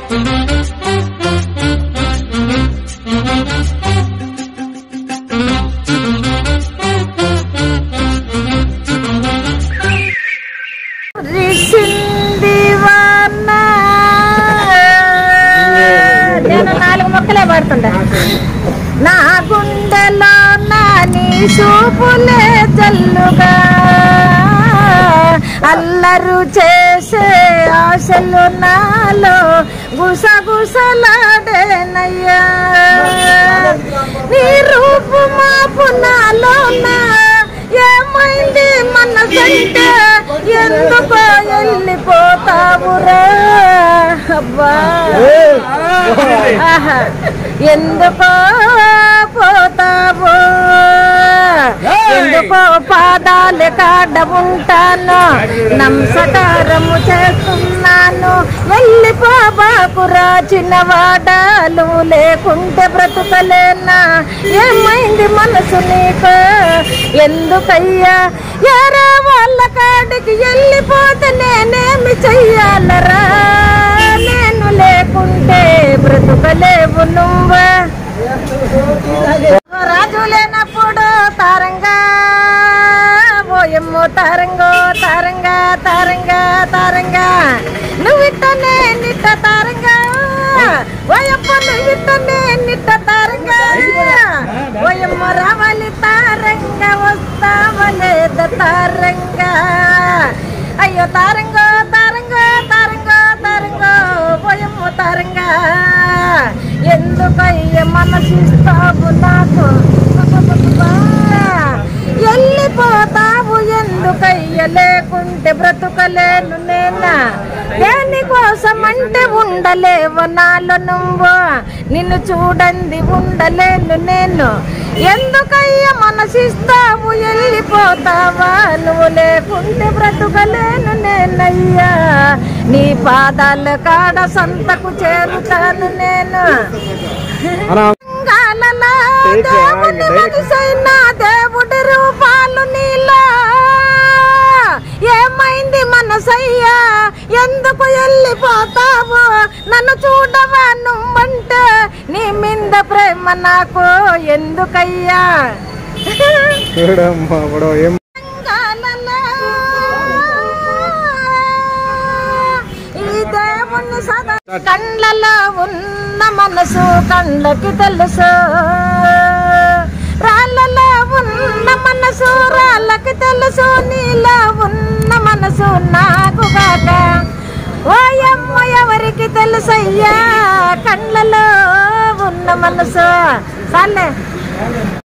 రిసింది వాన. నేను నాలుగు మొక్కలే పడుతుంటా నా గుండెలో నా నీ చూపులే జల్లుగా అల్లరు చేసే ఆశలు నాలో గుసగుసలాడేనయ్యా నీ రూపు మాపు నాలో నా ఏమైంది మనసంటే ఎందుకో వెళ్ళిపోతావురా అబ్బా ఆహా. ఎందుకో పోతావు ఎందుకో పాదాలు కాడ ఉంటాను నమస్కారము చేస్తున్నాను వెళ్ళిపోబాకురా చిన్నవాడాలు లేకుంటే బ్రతుకలేనా ఏమైంది మనసు నీకు ఎందుకయ్యా ఎరా వాళ్ళ కాడికి వెళ్ళిపోతే నేనేమి చెయ్యాలరా నేను లేకుంటే బ్రతుకలేవు నువ్వు రాజు లేనప్పుడు తారంగా ఓయమ్మో తారంగో తారంగా తారంగా తారంగా నువ్విట్టనే నిట్ట తారంగా ఓయప్ప నువ్విట్టనే నిట్ట తారంగా ఓయమ్మ రావాలి తారంగా వస్తావలేద తారంగా అయ్యో తారంగో తారంగో తారంగో తారంగో ఓయమ్మ తారంగా ఎందుకయ్య మనసిస్తావు నాకు వెళ్ళిపోతావు ఎందుకయ్య లేకుంటే బ్రతుకలేను నేనా దేనికోసం అంటే ఉండలేవు నాలో నువ్వు నిన్ను చూడండి ఉండలేను నేను ఎందుకయ్య మనసిస్తావు వెళ్ళిపోతావా నువ్వు లేకుంటే బ్రతుకలేను నేనయ్యా నీ పాదాల కాడ సంతకు చేరుతాను నేను తెలంగాణలో దేవుని మనిషైన దేవుడి రూపాలు నీలో ఏమైంది మనసయ్యా ఎందుకు వెళ్ళిపోతావు నన్ను చూడవా నువ్వంటే నీ మీద ప్రేమ నాకు ఎందుకయ్యా చూడమ్మా ఇప్పుడు ఏం తెలంగాణలో ఈ దేవుని సదా కండ్లలో ఉన్న మనసు కండ్లకి తెలుసు రాళ్ళలో ఉన్న మనసు రాళ్ళకి తెలుసు నీలో ఉన్న మనసు నాకు కాక ఓయమ్మ ఎవరికి తెలుసయ్యా కండ్లలో ఉన్న మనసు చాలే